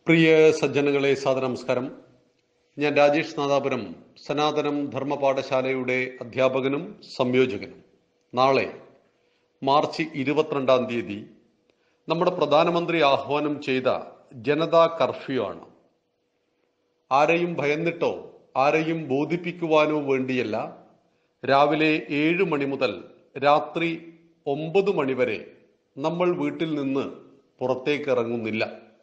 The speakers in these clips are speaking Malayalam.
പ്രിയ സജ്ജനങ്ങളെ സാദനമസ്കാരം ഞാൻ രാജേഷ് നാദാപുരം സനാതനം ധർമ്മപാഠശാലയുടെ അധ്യാപകനും സംയോജകനും നാളെ മാർച്ച് ഇരുപത്തിരണ്ടാം തീയതി നമ്മുടെ പ്രധാനമന്ത്രി ആഹ്വാനം ചെയ്ത ജനതാ കർഫ്യൂ ആണ് ആരെയും ഭയന്നിട്ടോ ആരെയും ബോധിപ്പിക്കുവാനോ വേണ്ടിയല്ല രാവിലെ ഏഴ് മണി മുതൽ രാത്രി ഒമ്പത് മണി വരെ നമ്മൾ വീട്ടിൽ നിന്ന് പുറത്തേക്ക് ഇറങ്ങുന്നില്ല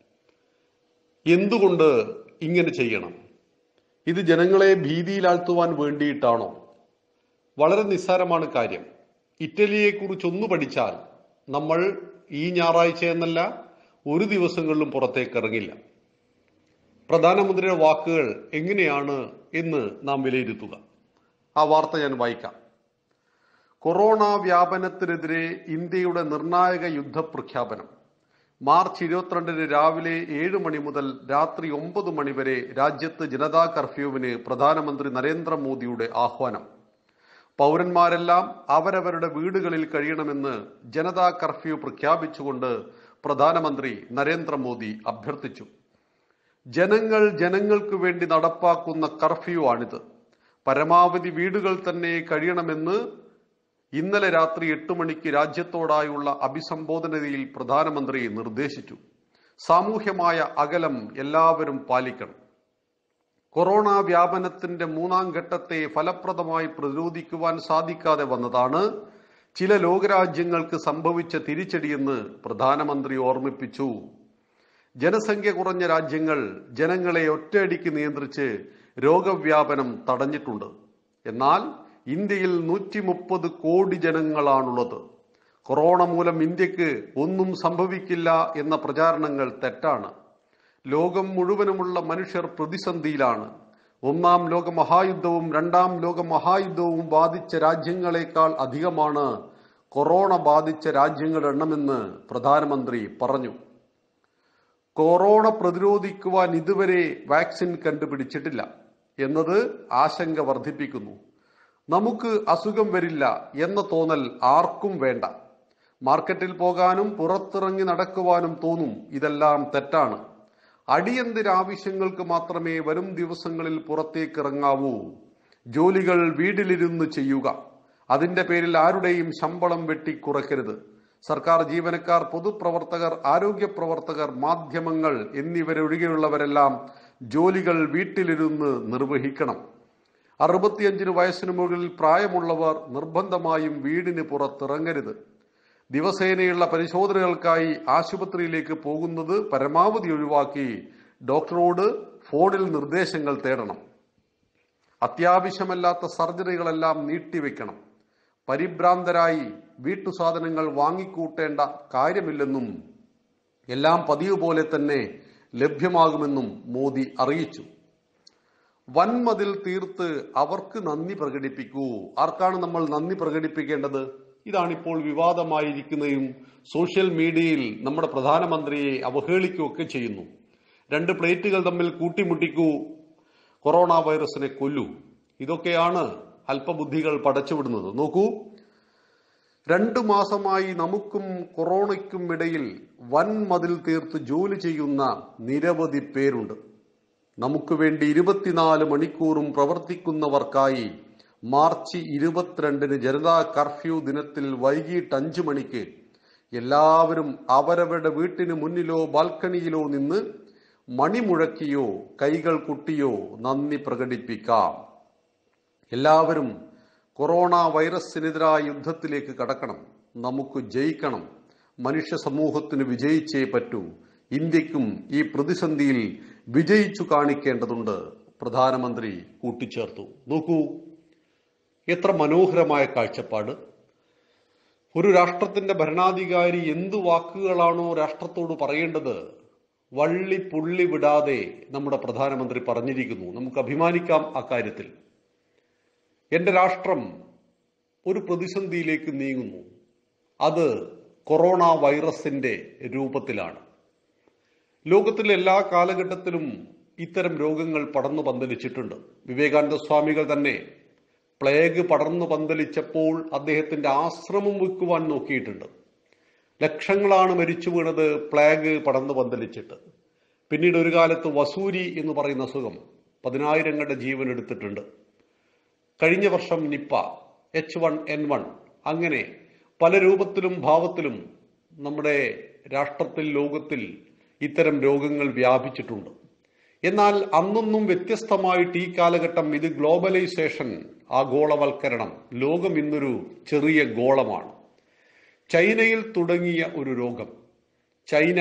എന്തുകൊണ്ട് ഇങ്ങനെ ചെയ്യണം ഇത് ജനങ്ങളെ ഭീതിയിലാഴ്ത്തുവാൻ വേണ്ടിയിട്ടാണോ വളരെ നിസ്സാരമാണ് കാര്യം ഇറ്റലിയെക്കുറിച്ചൊന്നു പഠിച്ചാൽ നമ്മൾ ഈ ഞായറാഴ്ച എന്നല്ല ഒരു ദിവസങ്ങളിലും പുറത്തേക്ക് ഇറങ്ങില്ല പ്രധാനമന്ത്രിയുടെ വാക്കുകൾ എങ്ങനെയാണ് എന്ന് നാം വിലയിരുത്തുക ആ വാർത്ത ഞാൻ വായിക്കാം കൊറോണ വ്യാപനത്തിനെതിരെ ഇന്ത്യയുടെ നിർണായക യുദ്ധപ്രഖ്യാപനം മാർച്ച് ഇരുപത്തിരണ്ടിന് രാവിലെ ഏഴ് മണി മുതൽ രാത്രി ഒമ്പത് മണി വരെ രാജ്യത്ത് ജനതാ കർഫ്യൂവിന് പ്രധാനമന്ത്രി നരേന്ദ്രമോദിയുടെ ആഹ്വാനം പൗരന്മാരെല്ലാം അവരവരുടെ വീടുകളിൽ കഴിയണമെന്ന് ജനതാ കർഫ്യൂ പ്രഖ്യാപിച്ചുകൊണ്ട് പ്രധാനമന്ത്രി നരേന്ദ്രമോദി അഭ്യർത്ഥിച്ചു ജനങ്ങൾ ജനങ്ങൾക്ക് വേണ്ടി നടപ്പാക്കുന്ന കർഫ്യൂ ആണിത് പരമാവധി വീടുകൾ തന്നെ കഴിയണമെന്ന് ഇന്നലെ രാത്രി എട്ട് മണിക്ക് രാജ്യത്തോടായുള്ള അഭിസംബോധനയിൽ പ്രധാനമന്ത്രി നിർദ്ദേശിച്ചു സാമൂഹ്യമായ അകലം എല്ലാവരും പാലിക്കണം കൊറോണ വ്യാപനത്തിന്റെ മൂന്നാം ഘട്ടത്തെ ഫലപ്രദമായി പ്രതിരോധിക്കുവാൻ സാധിക്കാതെ വന്നതാണ് ചില ലോകരാജ്യങ്ങൾക്ക് സംഭവിച്ച തിരിച്ചടിയെന്ന് പ്രധാനമന്ത്രി ഓർമ്മിപ്പിച്ചു ജനസംഖ്യ കുറഞ്ഞ രാജ്യങ്ങൾ ജനങ്ങളെ ഒറ്റയടിക്ക് നിയന്ത്രിച്ച് രോഗവ്യാപനം തടഞ്ഞിട്ടുണ്ട് എന്നാൽ ഇന്ത്യയിൽ നൂറ്റി മുപ്പത് കോടി ജനങ്ങളാണുള്ളത് കൊറോണ മൂലം ഇന്ത്യക്ക് ഒന്നും സംഭവിക്കില്ല എന്ന പ്രചാരണങ്ങൾ തെറ്റാണ് ലോകം മുഴുവനുമുള്ള മനുഷ്യർ പ്രതിസന്ധിയിലാണ് ഒന്നാം ലോക മഹായുദ്ധവും രണ്ടാം ലോക മഹായുദ്ധവും ബാധിച്ച രാജ്യങ്ങളെക്കാൾ അധികമാണ് കൊറോണ ബാധിച്ച രാജ്യങ്ങളുടെ എണ്ണമെന്ന് പ്രധാനമന്ത്രി പറഞ്ഞു കൊറോണ പ്രതിരോധിക്കുവാൻ ഇതുവരെ വാക്സിൻ കണ്ടുപിടിച്ചിട്ടില്ല എന്നത് ആശങ്ക വർദ്ധിപ്പിക്കുന്നു നമുക്ക് അസുഖം വരില്ല എന്ന തോന്നൽ ആർക്കും വേണ്ട മാർക്കറ്റിൽ പോകാനും പുറത്തിറങ്ങി നടക്കുവാനും തോന്നും ഇതെല്ലാം തെറ്റാണ് അടിയന്തര ആവശ്യങ്ങൾക്ക് മാത്രമേ വരും ദിവസങ്ങളിൽ പുറത്തേക്ക് ഇറങ്ങാവൂ ജോലികൾ വീട്ടിലിരുന്ന് ചെയ്യുക അതിന്റെ പേരിൽ ആരുടെയും ശമ്പളം വെട്ടി കുറയ്ക്കരുത് സർക്കാർ ജീവനക്കാർ പൊതുപ്രവർത്തകർ ആരോഗ്യ പ്രവർത്തകർ മാധ്യമങ്ങൾ എന്നിവരൊഴികെയുള്ളവരെല്ലാം ജോലികൾ വീട്ടിലിരുന്ന് നിർവഹിക്കണം അറുപത്തിയഞ്ചിന് വയസ്സിന് മുകളിൽ പ്രായമുള്ളവർ നിർബന്ധമായും വീടിന് പുറത്തിറങ്ങരുത് ദിവസേനയുള്ള പരിശോധനകൾക്കായി ആശുപത്രിയിലേക്ക് പോകുന്നത് പരമാവധി ഒഴിവാക്കി ഡോക്ടറോട് ഫോണിൽ നിർദ്ദേശങ്ങൾ തേടണം അത്യാവശ്യമല്ലാത്ത സർജറികളെല്ലാം നീട്ടിവെക്കണം പരിഭ്രാന്തരായി വീട്ടുസാധനങ്ങൾ വാങ്ങിക്കൂട്ടേണ്ട കാര്യമില്ലെന്നും എല്ലാം പതിവ് പോലെ തന്നെ ലഭ്യമാകുമെന്നും മോദി അറിയിച്ചു വൻമതിൽ തീർത്ത് അവർക്ക് നന്ദി പ്രകടിപ്പിക്കൂ ആർക്കാണ് നമ്മൾ നന്ദി പ്രകടിപ്പിക്കേണ്ടത് ഇതാണിപ്പോൾ വിവാദമായിരിക്കുന്നതും സോഷ്യൽ മീഡിയയിൽ നമ്മുടെ പ്രധാനമന്ത്രിയെ അവഹേളിക്കുകയൊക്കെ ചെയ്യുന്നു രണ്ട് പ്ലേറ്റുകൾ തമ്മിൽ കൂട്ടിമുട്ടിക്കൂ കൊറോണ വൈറസിനെ കൊല്ലൂ ഇതൊക്കെയാണ് അല്പബുദ്ധികൾ പടച്ചുവിടുന്നത് നോക്കൂ രണ്ടു മാസമായി നമുക്കും കൊറോണയ്ക്കും ഇടയിൽ വൻ മതിൽ തീർത്ത് ജോലി ചെയ്യുന്ന നിരവധി പേരുണ്ട് നമുക്ക് വേണ്ടി ഇരുപത്തിനാല് മണിക്കൂറും പ്രവർത്തിക്കുന്നവർക്കായി മാർച്ച് ഇരുപത്തിരണ്ടിന് ജനതാ കർഫ്യൂ ദിനത്തിൽ വൈകിട്ട് അഞ്ചു മണിക്ക് എല്ലാവരും അവരവരുടെ വീട്ടിന് മുന്നിലോ ബാൽക്കണിയിലോ നിന്ന് മണിമുഴക്കിയോ കൈകൾ കുട്ടിയോ നന്ദി പ്രകടിപ്പിക്കാം എല്ലാവരും കൊറോണ വൈറസിനെതിരായ യുദ്ധത്തിലേക്ക് കടക്കണം നമുക്ക് ജയിക്കണം മനുഷ്യ സമൂഹത്തിന് വിജയിച്ചേ പറ്റൂ ഇന്ത്യക്കും ഈ പ്രതിസന്ധിയിൽ വിജയിച്ചു കാണിക്കേണ്ടതുണ്ട് പ്രധാനമന്ത്രി കൂട്ടിച്ചേർത്തു നോക്കൂ എത്ര മനോഹരമായ കാഴ്ചപ്പാട് ഒരു രാഷ്ട്രത്തിന്റെ ഭരണാധികാരി എന്തു വാക്കുകളാണോ രാഷ്ട്രത്തോട് പറയേണ്ടത് വള്ളി പുള്ളി വിടാതെ നമ്മുടെ പ്രധാനമന്ത്രി പറഞ്ഞിരിക്കുന്നു നമുക്ക് അഭിമാനിക്കാം അക്കാര്യത്തിൽ എന്റെ രാഷ്ട്രം ഒരു പ്രതിസന്ധിയിലേക്ക് നീങ്ങുന്നു അത് കൊറോണ വൈറസിന്റെ രൂപത്തിലാണ് ലോകത്തിലെ എല്ലാ കാലഘട്ടത്തിലും ഇത്തരം രോഗങ്ങൾ പടർന്നു പന്തലിച്ചിട്ടുണ്ട് വിവേകാനന്ദ സ്വാമികൾ തന്നെ പ്ലേഗ് പടർന്നു പന്തലിച്ചപ്പോൾ അദ്ദേഹത്തിന്റെ ആശ്രമം വെക്കുവാൻ നോക്കിയിട്ടുണ്ട് ലക്ഷങ്ങളാണ് മരിച്ചു വീണത് പ്ലേഗ് പടർന്നു പന്തലിച്ചിട്ട് പിന്നീട് ഒരു കാലത്ത് വസൂരി എന്ന് പറയുന്ന അസുഖം പതിനായിരങ്ങളുടെ ജീവൻ എടുത്തിട്ടുണ്ട് കഴിഞ്ഞ വർഷം Nipah H one N one അങ്ങനെ പല രൂപത്തിലും ഭാവത്തിലും നമ്മുടെ രാഷ്ട്രത്തിൽ ലോകത്തിൽ ഇത്തരം രോഗങ്ങൾ വ്യാപിച്ചിട്ടുണ്ട് എന്നാൽ അന്നൊന്നും വ്യത്യസ്തമായിട്ട് ഈ കാലഘട്ടം ഇത് ഗ്ലോബലൈസേഷൻ ആഗോളവൽക്കരണം ലോകം ഇന്നൊരു ചെറിയ ഗോളമാണ് ചൈനയിൽ തുടങ്ങിയ ഒരു രോഗം ചൈന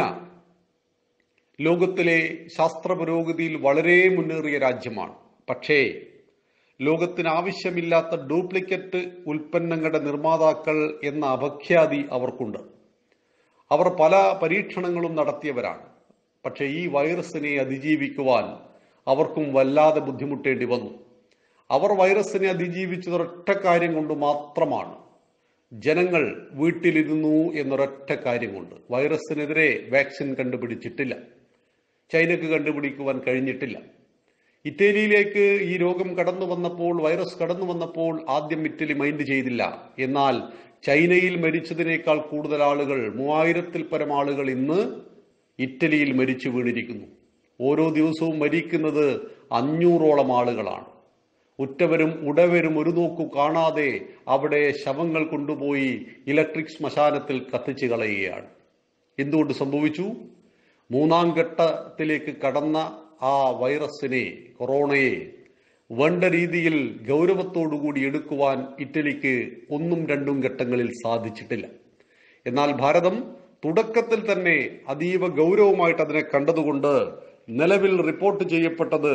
ലോകത്തിലെ ശാസ്ത്ര പുരോഗതിയിൽ വളരെ മുന്നേറിയ രാജ്യമാണ് പക്ഷേ ലോകത്തിന് ആവശ്യമില്ലാത്ത ഡ്യൂപ്ലിക്കറ്റ് ഉൽപ്പന്നങ്ങളുടെ നിർമ്മാതാക്കൾ എന്ന അപഖ്യാതി അവർക്കുണ്ട് അവർ പല പരീക്ഷണങ്ങളും നടത്തിയവരാണ് പക്ഷേ ഈ വൈറസിനെ അതിജീവിക്കുവാൻ അവർക്കും വല്ലാതെ ബുദ്ധിമുട്ടേണ്ടി വന്നു അവർ വൈറസിനെ അതിജീവിച്ചത് ഒരൊറ്റ കാര്യം കൊണ്ട് മാത്രമാണ് ജനങ്ങൾ വീട്ടിലിരുന്നു എന്നൊരൊറ്റ കാര്യം കൊണ്ട് വൈറസിനെതിരെ വാക്സിൻ കണ്ടുപിടിച്ചിട്ടില്ല ചൈനക്ക് കണ്ടുപിടിക്കുവാൻ കഴിഞ്ഞിട്ടില്ല ഇറ്റലിയിലേക്ക് ഈ രോഗം കടന്നു വന്നപ്പോൾ വൈറസ് കടന്നു വന്നപ്പോൾ ആദ്യം ഇറ്റലി മൈൻഡ് ചെയ്തില്ല എന്നാൽ ചൈനയിൽ മരിച്ചതിനേക്കാൾ കൂടുതൽ ആളുകൾ മൂവായിരത്തിൽ പരം ആളുകൾ ഇന്ന് ഇറ്റലിയിൽ മരിച്ചു വീണിരിക്കുന്നു ഓരോ ദിവസവും മരിക്കുന്നത് അഞ്ഞൂറോളം ആളുകളാണ് ഉറ്റവരും ഉടവരും ഒരു നോക്കു കാണാതെ അവിടെ ശവങ്ങൾ കൊണ്ടുപോയി ഇലക്ട്രിക് ശ്മശാനത്തിൽ കത്തിച്ചു കളയുകയാണ് എന്തുകൊണ്ട് സംഭവിച്ചു മൂന്നാം ഘട്ടത്തിലേക്ക് കടന്ന ആ വൈറസിനെ കൊറോണയെ വേണ്ട രീതിയിൽ ഗൗരവത്തോടുകൂടി എടുക്കുവാൻ ഇറ്റലിക്ക് ഒന്നും രണ്ടും ഘട്ടങ്ങളിൽ സാധിച്ചിട്ടില്ല എന്നാൽ ഭാരതം തുടക്കത്തിൽ തന്നെ അതീവ ഗൗരവമായിട്ട് അതിനെ കണ്ടതുകൊണ്ട് നിലവിൽ റിപ്പോർട്ട് ചെയ്യപ്പെട്ടത്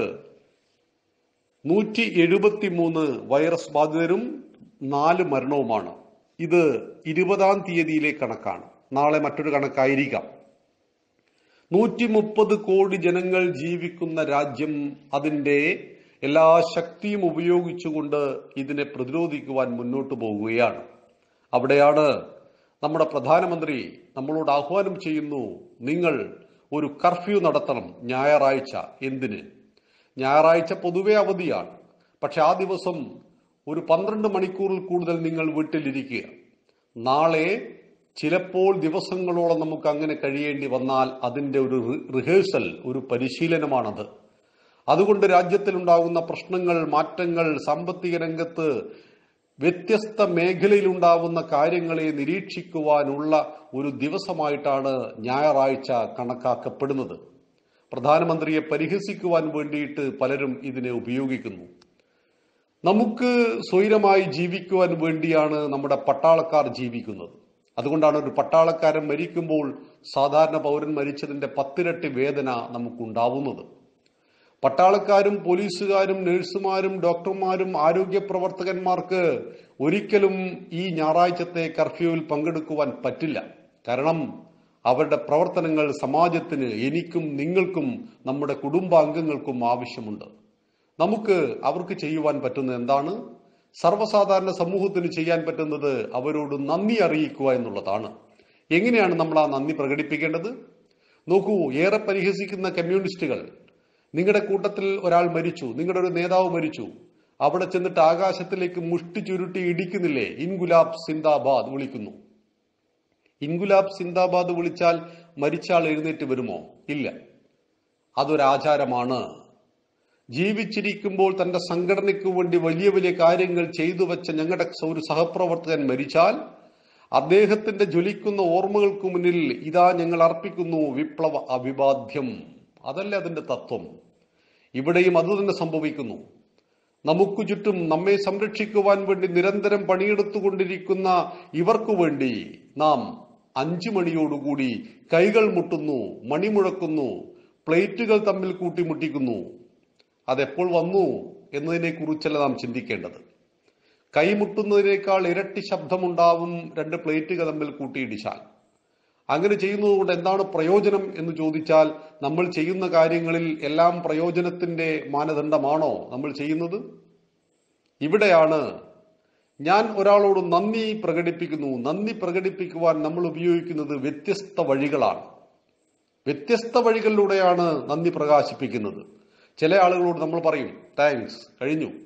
നൂറ്റി എഴുപത്തി മൂന്ന് വൈറസ് ബാധിതരും നാല് മരണവുമാണ് ഇത് ഇരുപതാം തീയതിയിലെ കണക്കാണ് നാളെ മറ്റൊരു കണക്കായിരിക്കാം നൂറ്റി മുപ്പത് കോടി ജനങ്ങൾ ജീവിക്കുന്ന രാജ്യം അതിന്റെ എല്ലാ ശക്തിയും ഉപയോഗിച്ചുകൊണ്ട് ഇതിനെ പ്രതിരോധിക്കുവാൻ മുന്നോട്ട് പോകുകയാണ് അവിടെയാണ് നമ്മുടെ പ്രധാനമന്ത്രി നമ്മളോട് ആഹ്വാനം ചെയ്യുന്നു നിങ്ങൾ ഒരു കർഫ്യൂ നടത്തണം ഞായറാഴ്ച എന്തിന് ഞായറാഴ്ച പൊതുവെ അവധിയാണ് പക്ഷെ ആ ദിവസം ഒരു പന്ത്രണ്ട് മണിക്കൂറിൽ കൂടുതൽ നിങ്ങൾ വീട്ടിലിരിക്കുക നാളെ ചിലപ്പോൾ ദിവസങ്ങളോളം നമുക്ക് അങ്ങനെ കഴിയേണ്ടി വന്നാൽ അതിന്റെ ഒരു റിഹേഴ്സൽ ഒരു പരിശീലനമാണത് അതുകൊണ്ട് രാജ്യത്തിലുണ്ടാകുന്ന പ്രശ്നങ്ങൾ മാറ്റങ്ങൾ സാമ്പത്തിക രംഗത്ത് വ്യത്യസ്ത മേഖലയിലുണ്ടാവുന്ന കാര്യങ്ങളെ നിരീക്ഷിക്കുവാനുള്ള ഒരു ദിവസമായിട്ടാണ് ഞായറാഴ്ച കണക്കാക്കപ്പെടുന്നത് പ്രധാനമന്ത്രിയെ പരിഹസിക്കുവാൻ വേണ്ടിയിട്ട് പലരും ഇതിനെ ഉപയോഗിക്കുന്നു നമുക്ക് സ്വൈരമായി ജീവിക്കുവാൻ വേണ്ടിയാണ് നമ്മുടെ പട്ടാളക്കാർ ജീവിക്കുന്നത് അതുകൊണ്ടാണ് ഒരു പട്ടാളക്കാരൻ മരിക്കുമ്പോൾ സാധാരണ പൗരൻ മരിച്ചതിന്റെ പത്തിരട്ടി വേദന നമുക്കുണ്ടാവുന്നത് പട്ടാളക്കാരും പോലീസുകാരും നഴ്സുമാരും ഡോക്ടർമാരും ആരോഗ്യ പ്രവർത്തകന്മാർക്ക് ഒരിക്കലും ഈ ഞായറാഴ്ചത്തെ കർഫ്യൂവിൽ പങ്കെടുക്കുവാൻ പറ്റില്ല കാരണം അവരുടെ പ്രവർത്തനങ്ങൾ സമാജത്തിന് എനിക്കും നിങ്ങൾക്കും നമ്മുടെ കുടുംബാംഗങ്ങൾക്കും ആവശ്യമുണ്ട് നമുക്ക് അവർക്ക് ചെയ്യുവാൻ പറ്റുന്നത് എന്താണ് സർവ്വസാധാരണ സമൂഹത്തിന് ചെയ്യാൻ പറ്റുന്നത് അവരോട് നന്ദി അറിയിക്കുക എന്നുള്ളതാണ് എങ്ങനെയാണ് നമ്മൾ ആ നന്ദി പ്രകടിപ്പിക്കേണ്ടത് നോക്കൂ ഏറെ പരിഹസിക്കുന്ന കമ്മ്യൂണിസ്റ്റുകൾ നിങ്ങളുടെ കൂട്ടത്തിൽ ഒരാൾ മരിച്ചു നിങ്ങളുടെ ഒരു നേതാവ് മരിച്ചു അവിടെ ചെന്നിട്ട് ആകാശത്തിലേക്ക് മുഷ്ടി ചുരുട്ടി ഇടിക്കുന്നില്ലേ ഇൻഗുലാബ് സിന്ദാബാദ് വിളിക്കുന്നു ഇൻഗുലാബ് സിന്ദാബാദ് വിളിച്ചാൽ മരിച്ചാൾ എഴുന്നേറ്റ് വരുമോ ഇല്ല അതൊരാചാരമാണ് ജീവിച്ചിരിക്കുമ്പോൾ തന്റെ സംഘടനയ്ക്ക് വേണ്ടി വലിയ വലിയ കാര്യങ്ങൾ ചെയ്തു വെച്ച ഞങ്ങളുടെ ഒരു സഹപ്രവർത്തകൻ മരിച്ചാൽ അദ്ദേഹത്തിന്റെ ജ്വലിക്കുന്ന ഓർമ്മകൾക്ക് മുന്നിൽ ഇതാ ഞങ്ങൾ അർപ്പിക്കുന്നു വിപ്ലവ അവിവാദ്യം അതല്ല അതിന്റെ തത്വം ഇവിടെയും അതുതന്നെ സംഭവിക്കുന്നു നമുക്ക് ചുറ്റും നമ്മെ സംരക്ഷിക്കുവാൻ വേണ്ടി നിരന്തരം പണിയെടുത്തുകൊണ്ടിരിക്കുന്ന ഇവർക്കു വേണ്ടി നാം അഞ്ചു മണിയോടുകൂടി കൈകൾ മുട്ടുന്നു മണിമുഴക്കുന്നു പ്ലേറ്റുകൾ തമ്മിൽ കൂട്ടിമുട്ടിക്കുന്നു അതെപ്പോൾ വന്നു എന്നതിനെ കുറിച്ചല്ല നാം ചിന്തിക്കേണ്ടത് കൈമുട്ടുന്നതിനേക്കാൾ ഇരട്ടി ശബ്ദമുണ്ടാവും രണ്ട് പ്ലേറ്റുകൾ തമ്മിൽ കൂട്ടിയിടിച്ചാൽ അങ്ങനെ ചെയ്യുന്നതുകൊണ്ട് എന്താണ് പ്രയോജനം എന്ന് ചോദിച്ചാൽ നമ്മൾ ചെയ്യുന്ന കാര്യങ്ങളിൽ എല്ലാം പ്രയോജനത്തിന്റെ മാനദണ്ഡമാണോ നമ്മൾ ചെയ്യുന്നത് ഇവിടെയാണ് ഞാൻ ഒരാളോട് നന്ദി പ്രകടിപ്പിക്കുന്നു നന്ദി പ്രകടിപ്പിക്കുവാൻ നമ്മൾ ഉപയോഗിക്കുന്നത് വ്യത്യസ്ത വഴികളാണ് വ്യത്യസ്ത വഴികളിലൂടെയാണ് നന്ദി പ്രകാശിപ്പിക്കുന്നത് ചില ആളുകളോട് നമ്മൾ പറയും താങ്ക്സ് കഴിഞ്ഞു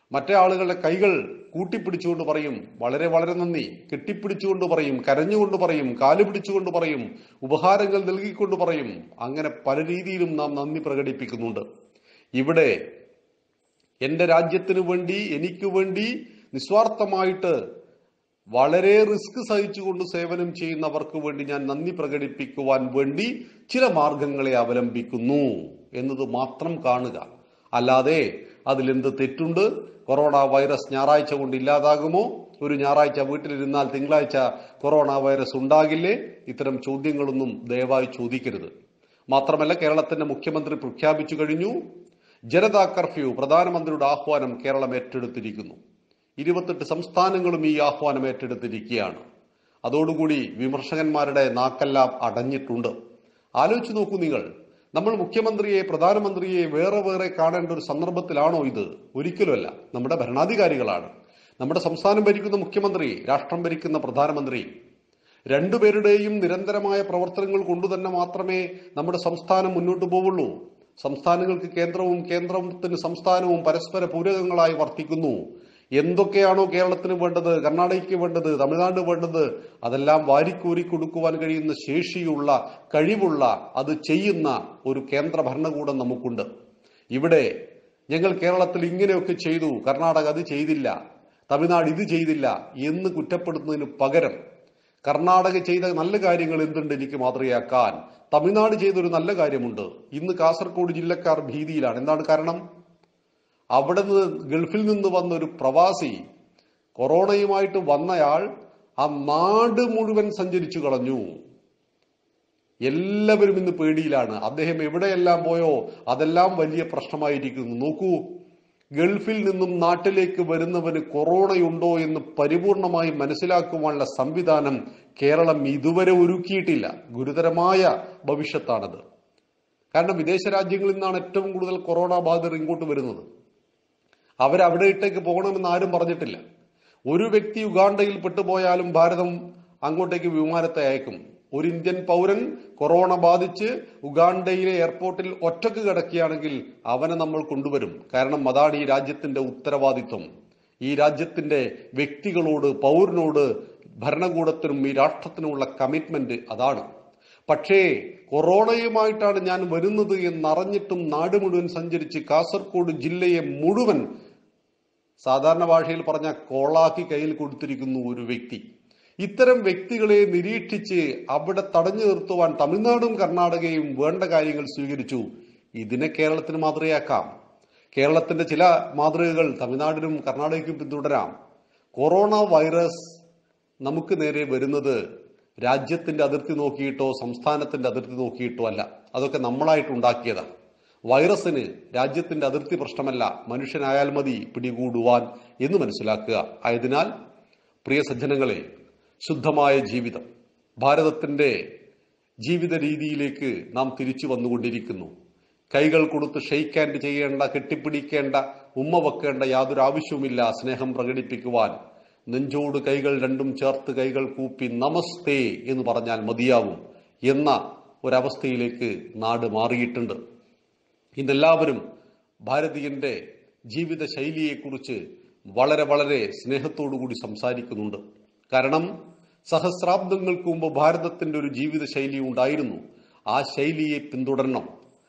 മറ്റേ ആളുകളുടെ കൈകൾ കൂട്ടിപ്പിടിച്ചുകൊണ്ട് പറയും വളരെ വളരെ നന്ദി കെട്ടിപ്പിടിച്ചുകൊണ്ട് പറയും കരഞ്ഞുകൊണ്ട് പറയും കാല് പിടിച്ചുകൊണ്ട് പറയും ഉപഹാരങ്ങൾ നൽകിക്കൊണ്ട് പറയും അങ്ങനെ പല രീതിയിലും നാം നന്ദി പ്രകടിപ്പിക്കുന്നുണ്ട് ഇവിടെ എന്റെ രാജ്യത്തിന് വേണ്ടി എനിക്ക് വേണ്ടി നിസ്വാർത്ഥമായിട്ട് വളരെ റിസ്ക് സഹിച്ചുകൊണ്ട് സേവനം ചെയ്യുന്നവർക്ക് വേണ്ടി ഞാൻ നന്ദി പ്രകടിപ്പിക്കുവാൻ വേണ്ടി ചില മാർഗങ്ങളെ അവലംബിക്കുന്നു എന്നത് മാത്രം കാണുക അല്ലാതെ അതിലെന്ത് തെറ്റുണ്ട് കൊറോണ വൈറസ് ഞായറാഴ്ച കൊണ്ട് ഇല്ലാതാകുമോ ഒരു ഞായറാഴ്ച വീട്ടിലിരുന്നാൽ തിങ്കളാഴ്ച കൊറോണ വൈറസ് ഉണ്ടാകില്ലേ ഇത്തരം ചോദ്യങ്ങളൊന്നും ദയവായി ചോദിക്കരുത് മാത്രമല്ല കേരളത്തിന്റെ മുഖ്യമന്ത്രി പ്രഖ്യാപിച്ചു കഴിഞ്ഞു ജനതാ കർഫ്യൂ പ്രധാനമന്ത്രിയുടെ ആഹ്വാനം കേരളം ഏറ്റെടുത്തിരിക്കുന്നു ഇരുപത്തെട്ട് സംസ്ഥാനങ്ങളും ഈ ആഹ്വാനം ഏറ്റെടുത്തിരിക്കുകയാണ് അതോടുകൂടി വിമർശകന്മാരുടെ നാക്കെല്ലാം അടഞ്ഞിട്ടുണ്ട് ആലോചിച്ച് നോക്കൂ നിങ്ങൾ നമ്മൾ മുഖ്യമന്ത്രിയെ പ്രധാനമന്ത്രിയെ വേറെ വേറെ കാണേണ്ട ഒരു സന്ദർഭത്തിലാണോ ഇത് ഒരിക്കലുമല്ല നമ്മുടെ ഭരണാധികാരികളാണ് നമ്മുടെ സംസ്ഥാനം ഭരിക്കുന്ന മുഖ്യമന്ത്രി രാഷ്ട്രം ഭരിക്കുന്ന പ്രധാനമന്ത്രി രണ്ടുപേരുടെയും നിരന്തരമായ പ്രവർത്തനങ്ങൾ കൊണ്ടുതന്നെ മാത്രമേ നമ്മുടെ സംസ്ഥാനം മുന്നോട്ട് പോവുള്ളൂ സംസ്ഥാനങ്ങൾക്ക് കേന്ദ്രവും കേന്ദ്രത്തിന് സംസ്ഥാനവും പരസ്പര പൂരകങ്ങളായി വർത്തിക്കുന്നു എന്തൊക്കെയാണോ കേരളത്തിന് വേണ്ടത് കർണാടകയ്ക്ക് വേണ്ടത് തമിഴ്നാട് വേണ്ടത് അതെല്ലാം വാരിക്കൂരി കൊടുക്കുവാൻ കഴിയുന്ന ശേഷിയുള്ള കഴിവുള്ള അത് ചെയ്യുന്ന ഒരു കേന്ദ്ര ഭരണകൂടം നമുക്കുണ്ട് ഇവിടെ ഞങ്ങൾ കേരളത്തിൽ ഇങ്ങനെയൊക്കെ ചെയ്തു കർണാടക അത് ചെയ്തില്ല തമിഴ്നാട് ഇത് ചെയ്തില്ല എന്ന് കുറ്റപ്പെടുത്തുന്നതിന് പകരം കർണാടക ചെയ്ത നല്ല കാര്യങ്ങൾ എന്തുണ്ട് എനിക്ക് മാതൃകയാക്കാൻ തമിഴ്നാട് ചെയ്തൊരു നല്ല കാര്യമുണ്ട് ഇന്ന് കാസർഗോഡ് ജില്ലക്കാർ ഭീതിയിലാണ് എന്താണ് കാരണം അവിടെ നിന്ന് ഗൾഫിൽ നിന്ന് വന്ന ഒരു പ്രവാസി കൊറോണയുമായിട്ട് വന്നയാൾ ആ നാട് മുഴുവൻ സഞ്ചരിച്ചു കളഞ്ഞു എല്ലാവരും ഇന്ന് പേടിയിലാണ് അദ്ദേഹം എവിടെയെല്ലാം പോയോ അതെല്ലാം വലിയ പ്രശ്നമായിരിക്കുന്നു നോക്കൂ ഗൾഫിൽ നിന്നും നാട്ടിലേക്ക് വരുന്നവന് കൊറോണയുണ്ടോ എന്ന് പരിപൂർണമായി മനസ്സിലാക്കുവാനുള്ള സംവിധാനം കേരളം ഇതുവരെ ഒരുക്കിയിട്ടില്ല ഗുരുതരമായ ഭവിഷ്യത്താണത് കാരണം വിദേശ രാജ്യങ്ങളിൽ നിന്നാണ് ഏറ്റവും കൂടുതൽ കൊറോണ ബാധിതർ ഇങ്ങോട്ട് വരുന്നത് അവരവിടെ ഇട്ടേക്ക് പോകണമെന്ന് ആരും പറഞ്ഞിട്ടില്ല ഒരു വ്യക്തി ഉഗാണ്ടയിൽ പെട്ടുപോയാലും ഭാരതം അങ്ങോട്ടേക്ക് വിമാനത്തെ അയക്കും ഒരു ഇന്ത്യൻ പൗരൻ കൊറോണ ബാധിച്ച് ഉഗാണ്ടയിലെ എയർപോർട്ടിൽ ഒറ്റക്ക് കിടക്കുകയാണെങ്കിൽ അവനെ നമ്മൾ കൊണ്ടുവരും കാരണം അതാണ് ഈ രാജ്യത്തിന്റെ ഉത്തരവാദിത്വം ഈ രാജ്യത്തിന്റെ വ്യക്തികളോട് പൗരനോട് ഭരണകൂടത്തിനും ഈ രാഷ്ട്രത്തിനുമുള്ള കമ്മിറ്റ്മെന്റ് അതാണ് പക്ഷേ കൊറോണയുമായിട്ടാണ് ഞാൻ വരുന്നത് എന്നറിഞ്ഞിട്ടും നാട് മുഴുവൻ സഞ്ചരിച്ച് കാസർഗോഡ് ജില്ലയെ മുഴുവൻ സാധാരണ ഭാഷയിൽ പറഞ്ഞ കോളാക്കി കയ്യിൽ കൊടുത്തിരിക്കുന്നു ഒരു വ്യക്തി ഇത്തരം വ്യക്തികളെ നിരീക്ഷിച്ച് അവിടെ തടഞ്ഞു നിർത്തുവാൻ തമിഴ്നാടും കർണാടകയും വേണ്ട കാര്യങ്ങൾ സ്വീകരിച്ചു ഇതിനെ കേരളത്തിന് മാതൃകയാക്കാം കേരളത്തിന്റെ ചില മാതൃകകൾ തമിഴ്നാടിനും കർണാടകയ്ക്കും പിന്തുടരാം കൊറോണ വൈറസ് നമുക്ക് നേരെ വരുന്നത് രാജ്യത്തിന്റെ അതിർത്തി നോക്കിയിട്ടോ സംസ്ഥാനത്തിന്റെ അതിർത്തി നോക്കിയിട്ടോ അല്ല അതൊക്കെ നമ്മളായിട്ട് ഉണ്ടാക്കിയതാണ് വൈറസിന് രാജ്യത്തിന്റെ അതിർത്തി പ്രശ്നമല്ല മനുഷ്യനായാൽ മതി പിടികൂടുവാൻ എന്ന് മനസ്സിലാക്കുക ആയതിനാൽ പ്രിയ സജ്ജനങ്ങളെ ശുദ്ധമായ ജീവിതം ഭാരതത്തിന്റെ ജീവിത രീതിയിലേക്ക് നാം തിരിച്ചു വന്നുകൊണ്ടിരിക്കുന്നു കൈകൾ കൊടുത്ത് ഷെയ്ക്ക് ഹാൻഡ് ചെയ്യേണ്ട കെട്ടിപ്പിടിക്കേണ്ട ഉമ്മ വെക്കേണ്ട യാതൊരു ആവശ്യവുമില്ല സ്നേഹം പ്രകടിപ്പിക്കുവാൻ നെഞ്ചോട് കൈകൾ രണ്ടും ചേർത്ത് കൈകൾ കൂപ്പി നമസ്തേ എന്ന് പറഞ്ഞാൽ മതിയാവും എന്ന ഒരവസ്ഥയിലേക്ക് നാട് മാറിയിട്ടുണ്ട് ഇന്നെല്ലാവരും ഭാരതീയന്റെ ജീവിത ശൈലിയെക്കുറിച്ച് വളരെ വളരെ സ്നേഹത്തോടുകൂടി സംസാരിക്കുന്നുണ്ട് കാരണം സഹസ്രാബ്ദങ്ങൾക്ക് മുമ്പ് ഭാരതത്തിന്റെ ഒരു ജീവിത ശൈലി ഉണ്ടായിരുന്നു ആ ശൈലിയെ പിന്തുടരണം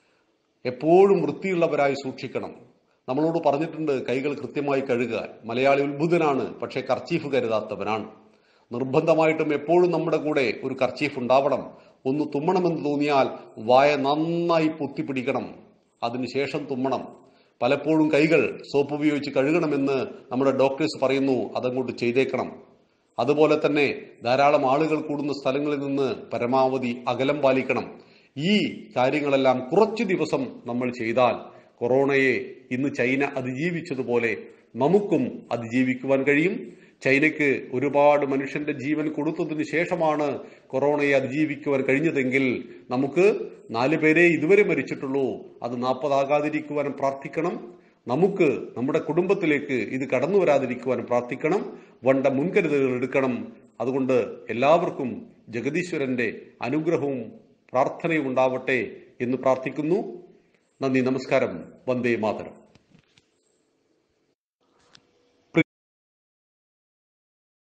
എപ്പോഴും വൃത്തിയുള്ളവരായി സൂക്ഷിക്കണം നമ്മളോട് പറഞ്ഞിട്ടുണ്ട് കൈകൾ കൃത്യമായി കഴുകുക മലയാളി ഉത്ഭുതനാണ് പക്ഷേ കർച്ചീഫ് കരുതാത്തവനാണ് നിർബന്ധമായിട്ടും എപ്പോഴും നമ്മുടെ കൂടെ ഒരു കർച്ചീഫ് ഉണ്ടാവണം ഒന്ന് തുമ്മണമെന്ന് തോന്നിയാൽ വായ നന്നായി പൊത്തിപ്പിടിക്കണം അതിനുശേഷം തുമ്മണം പലപ്പോഴും കൈകൾ സോപ്പ് ഉപയോഗിച്ച് കഴുകണമെന്ന് നമ്മുടെ ഡോക്ടേഴ്സ് പറയുന്നു അതങ്ങോട്ട് ചെയ്തേക്കണം അതുപോലെ തന്നെ ധാരാളം ആളുകൾ കൂടുന്ന സ്ഥലങ്ങളിൽ നിന്ന് പരമാവധി അകലം പാലിക്കണം ഈ കാര്യങ്ങളെല്ലാം കുറച്ചു ദിവസം നമ്മൾ ചെയ്താൽ കൊറോണയെ ഇന്ന് ചൈന അതിജീവിച്ചതുപോലെ നമുക്കും അതിജീവിക്കുവാൻ കഴിയും ചൈനയ്ക്ക് ഒരുപാട് മനുഷ്യന്റെ ജീവൻ കൊടുത്തതിന് ശേഷമാണ് കൊറോണയെ അതിജീവിക്കുവാൻ കഴിഞ്ഞതെങ്കിൽ നമുക്ക് നാല് പേരെ ഇതുവരെ മരിച്ചിട്ടുള്ളൂ അത് നാൽപ്പതാകാതിരിക്കുവാൻ പ്രാർത്ഥിക്കണം നമുക്ക് നമ്മുടെ കുടുംബത്തിലേക്ക് ഇത് കടന്നു വരാതിരിക്കുവാൻ പ്രാർത്ഥിക്കണം വേണ്ട മുൻകരുതലുകൾ എടുക്കണം അതുകൊണ്ട് എല്ലാവർക്കും ജഗദീശ്വരന്റെ അനുഗ്രഹവും പ്രാർത്ഥനയും ഉണ്ടാവട്ടെ എന്ന് പ്രാർത്ഥിക്കുന്നു നന്ദി നമസ്കാരം വന്ദേ മാതരം